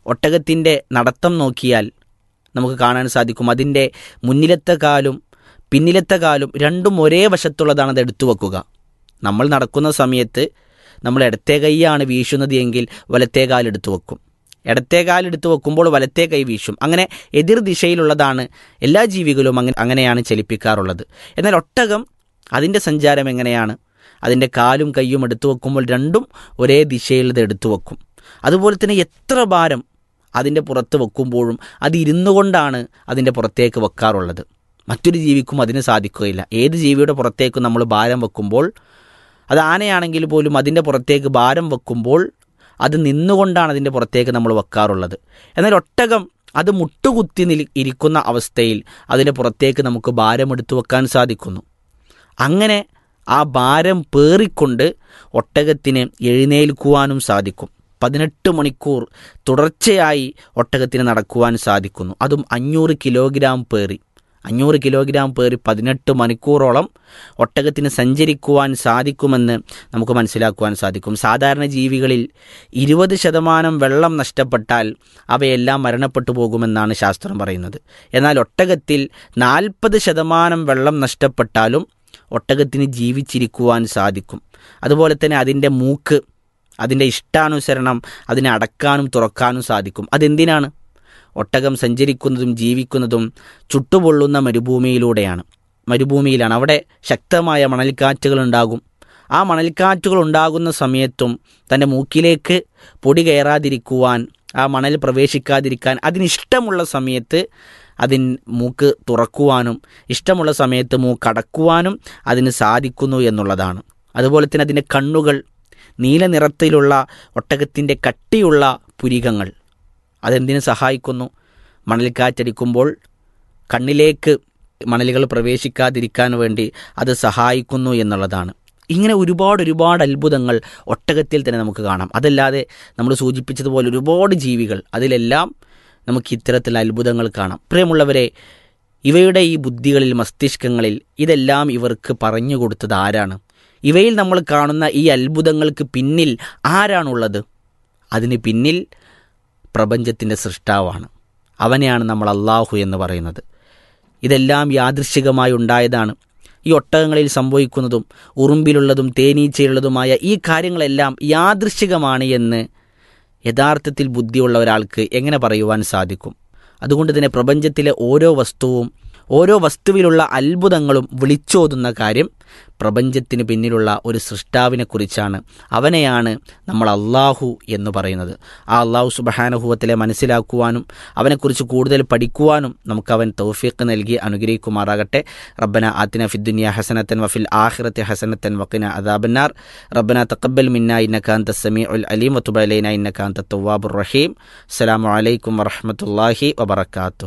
ഒട്ടകത്തിൻ്റെ നടത്തം നോക്കിയാൽ നമുക്ക് കാണാൻ സാധിക്കും അതിൻ്റെ മുന്നിലത്തെ കാലും പിന്നിലത്തെ കാലും രണ്ടും ഒരേ വശത്തുള്ളതാണ് അത് എടുത്തു വെക്കുക നമ്മൾ നടക്കുന്ന സമയത്ത് നമ്മൾ ഇടത്തെ കൈയാണ് വീശുന്നത് എങ്കിൽ വലത്തെ കാലെടുത്തു വെക്കും ഇടത്തെ കാലെടുത്ത് വെക്കുമ്പോൾ വലത്തെ കൈ വീശും അങ്ങനെ എതിർ ദിശയിലുള്ളതാണ് എല്ലാ ജീവികളും അങ്ങനെ അങ്ങനെയാണ് ചലിപ്പിക്കാറുള്ളത് എന്നാൽ ഒട്ടകം അതിൻ്റെ സഞ്ചാരം എങ്ങനെയാണ് അതിൻ്റെ കാലും കൈയും എടുത്തു വെക്കുമ്പോൾ രണ്ടും ഒരേ ദിശയിൽ ഇത് എടുത്തു വെക്കും അതുപോലെ തന്നെ എത്ര ഭാരം അതിൻ്റെ പുറത്ത് വെക്കുമ്പോഴും അത് ഇരുന്നു കൊണ്ടാണ് അതിൻ്റെ പുറത്തേക്ക് വെക്കാറുള്ളത് മറ്റൊരു ജീവിക്കും അതിന് സാധിക്കുകയില്ല ഏത് ജീവിയുടെ പുറത്തേക്കും നമ്മൾ ഭാരം വെക്കുമ്പോൾ അത് ആനയാണെങ്കിൽ പോലും അതിൻ്റെ പുറത്തേക്ക് ഭാരം വെക്കുമ്പോൾ അത് നിന്നുകൊണ്ടാണ് അതിൻ്റെ പുറത്തേക്ക് നമ്മൾ വെക്കാറുള്ളത് എന്നാൽ ഒട്ടകം അത് മുട്ടുകുത്തി നിൽ ഇരിക്കുന്ന അവസ്ഥയിൽ അതിൻ്റെ പുറത്തേക്ക് നമുക്ക് ഭാരമെടുത്തു വെക്കാൻ സാധിക്കുന്നു അങ്ങനെ ആ ഭാരം പേറിക്കൊണ്ട് ഒട്ടകത്തിന് എഴുന്നേൽക്കുവാനും സാധിക്കും പതിനെട്ട് മണിക്കൂർ തുടർച്ചയായി ഒട്ടകത്തിന് നടക്കുവാൻ സാധിക്കുന്നു അതും അഞ്ഞൂറ് കിലോഗ്രാം പേറി അഞ്ഞൂറ് കിലോഗ്രാം പേറി പതിനെട്ട് മണിക്കൂറോളം ഒട്ടകത്തിന് സഞ്ചരിക്കുവാൻ സാധിക്കുമെന്ന് നമുക്ക് മനസ്സിലാക്കുവാൻ സാധിക്കും സാധാരണ ജീവികളിൽ ഇരുപത് ശതമാനം വെള്ളം നഷ്ടപ്പെട്ടാൽ അവയെല്ലാം മരണപ്പെട്ടു പോകുമെന്നാണ് ശാസ്ത്രം പറയുന്നത് എന്നാൽ ഒട്ടകത്തിൽ നാൽപ്പത് ശതമാനം വെള്ളം നഷ്ടപ്പെട്ടാലും ഒട്ടകത്തിന് ജീവിച്ചിരിക്കുവാൻ സാധിക്കും അതുപോലെ തന്നെ അതിൻ്റെ മൂക്ക് അതിൻ്റെ ഇഷ്ടാനുസരണം അതിനെ അടക്കാനും തുറക്കാനും സാധിക്കും അതെന്തിനാണ് ഒട്ടകം സഞ്ചരിക്കുന്നതും ജീവിക്കുന്നതും ചുട്ടുപൊള്ളുന്ന മരുഭൂമിയിലൂടെയാണ് മരുഭൂമിയിലാണ് അവിടെ ശക്തമായ മണൽക്കാറ്റുകൾ ഉണ്ടാകും ആ മണൽക്കാറ്റുകൾ ഉണ്ടാകുന്ന സമയത്തും തൻ്റെ മൂക്കിലേക്ക് പൊടി കയറാതിരിക്കുവാൻ ആ മണൽ പ്രവേശിക്കാതിരിക്കാൻ അതിനിഷ്ടമുള്ള സമയത്ത് അതിന് മൂക്ക് തുറക്കുവാനും ഇഷ്ടമുള്ള സമയത്ത് മൂക്കടക്കുവാനും അതിന് സാധിക്കുന്നു എന്നുള്ളതാണ് അതുപോലെ തന്നെ അതിൻ്റെ കണ്ണുകൾ നീല നിറത്തിലുള്ള ഒട്ടകത്തിൻ്റെ കട്ടിയുള്ള പുരികങ്ങൾ അതെന്തിനു സഹായിക്കുന്നു മണൽക്കാറ്റടിക്കുമ്പോൾ കണ്ണിലേക്ക് മണലുകൾ പ്രവേശിക്കാതിരിക്കാൻ വേണ്ടി അത് സഹായിക്കുന്നു എന്നുള്ളതാണ് ഇങ്ങനെ ഒരുപാട് ഒരുപാട് അത്ഭുതങ്ങൾ ഒട്ടകത്തിൽ തന്നെ നമുക്ക് കാണാം അതല്ലാതെ നമ്മൾ സൂചിപ്പിച്ചതുപോലെ ഒരുപാട് ജീവികൾ അതിലെല്ലാം നമുക്ക് ഇത്തരത്തിൽ അത്ഭുതങ്ങൾ കാണാം പ്രിയമുള്ളവരെ ഇവയുടെ ഈ ബുദ്ധികളിൽ മസ്തിഷ്കങ്ങളിൽ ഇതെല്ലാം ഇവർക്ക് പറഞ്ഞു കൊടുത്തത് ആരാണ് ഇവയിൽ നമ്മൾ കാണുന്ന ഈ അത്ഭുതങ്ങൾക്ക് പിന്നിൽ ആരാണുള്ളത് അതിന് പിന്നിൽ പ്രപഞ്ചത്തിൻ്റെ സൃഷ്ടാവാണ് അവനെയാണ് നമ്മൾ അള്ളാഹു എന്ന് പറയുന്നത് ഇതെല്ലാം യാദൃശികമായി ഉണ്ടായതാണ് ഈ ഒട്ടകങ്ങളിൽ സംഭവിക്കുന്നതും ഉറുമ്പിലുള്ളതും തേനീച്ചയുള്ളതുമായ ഈ കാര്യങ്ങളെല്ലാം യാദൃശികമാണ് എന്ന് യഥാർത്ഥത്തിൽ ബുദ്ധിയുള്ള ഒരാൾക്ക് എങ്ങനെ പറയുവാൻ സാധിക്കും അതുകൊണ്ട് തന്നെ പ്രപഞ്ചത്തിലെ ഓരോ വസ്തുവും ഓരോ വസ്തുവിലുള്ള അത്ഭുതങ്ങളും വിളിച്ചോതുന്ന കാര്യം പ്രപഞ്ചത്തിന് പിന്നിലുള്ള ഒരു സൃഷ്ടാവിനെക്കുറിച്ചാണ് അവനെയാണ് നമ്മൾ അള്ളാഹു എന്ന് പറയുന്നത് ആ അള്ളാഹു സുബഹാനുഭവത്തിലെ മനസ്സിലാക്കുവാനും അവനെക്കുറിച്ച് കൂടുതൽ പഠിക്കുവാനും നമുക്ക് അവൻ തൗഫീഖ് നൽകി അനുഗ്രഹിക്കുമാറാകട്ടെ റബ്ബന ആത്തിന ഫിദ്ദുനിയ ഹസനത്തൻ വഫിൽ ആഖിറത്തെ ഹസനത്തൻ വക്കിന അദാബന്നാർ റബ്ബന തക്കബൽ മിന്ന ഇന്നക്കാന്ത സമീ ഉൽ അലീം വത്തുബലൈന ഇന്നക്കാന്ത തവാബുർ റഹീം അസ്സലാമു അലൈക്കും വറഹമത്തല്ലാഹി വബർക്കാത്തു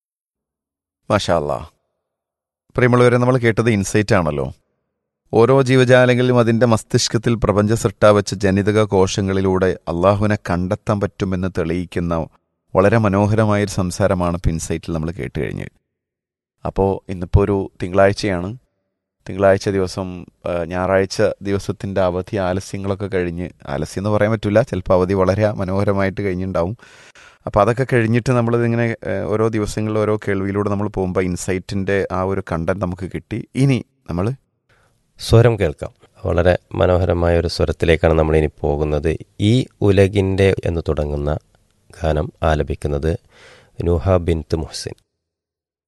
മാഷാ അല്ലാ പ്രിയമുള്ളവരെ നമ്മൾ കേട്ടത് ഇൻസൈറ്റ് ആണല്ലോ ഓരോ ജീവജാലങ്ങളിലും അതിൻ്റെ മസ്തിഷ്കത്തിൽ പ്രപഞ്ച സൃഷ്ടാവച്ച ജനിതക കോശങ്ങളിലൂടെ അള്ളാഹുവിനെ കണ്ടെത്താൻ പറ്റുമെന്ന് തെളിയിക്കുന്ന വളരെ മനോഹരമായൊരു സംസാരമാണ് പിൻസൈറ്റിൽ നമ്മൾ കേട്ട് കഴിഞ്ഞത് അപ്പോൾ ഇന്നിപ്പോൾ ഒരു തിങ്കളാഴ്ചയാണ് തിങ്കളാഴ്ച ദിവസം ആ, ഞായറാഴ്ച ദിവസത്തിൻ്റെ അവധി ആലസ്യങ്ങളൊക്കെ കഴിഞ്ഞ് ആലസ്യം എന്ന് പറയാൻ പറ്റില്ല ചിലപ്പോൾ അവധി വളരെ മനോഹരമായിട്ട് കഴിഞ്ഞിട്ടുണ്ടാവും അപ്പോൾ അതൊക്കെ കഴിഞ്ഞിട്ട് നമ്മളിതിങ്ങനെ ഏഹ്, ഓരോ ദിവസങ്ങളിൽ ഓരോ കേൾവിയിലൂടെ നമ്മൾ പോകുമ്പോൾ ഇൻസൈറ്റിൻ്റെ ആ ഒരു കണ്ടന്റ് നമുക്ക് കിട്ടി ഇനി നമ്മൾ സ്വരം കേൾക്കാം വളരെ മനോഹരമായ ഒരു സ്വരത്തിലേക്കാണ് നമ്മൾ ഇനി പോകുന്നത് ഈ ഉലകിൻ്റെ എന്ന് തുടങ്ങുന്ന ഗാനം ആലപിക്കുന്നത് നുഹ ബിൻത്ത് മുഹസിൻ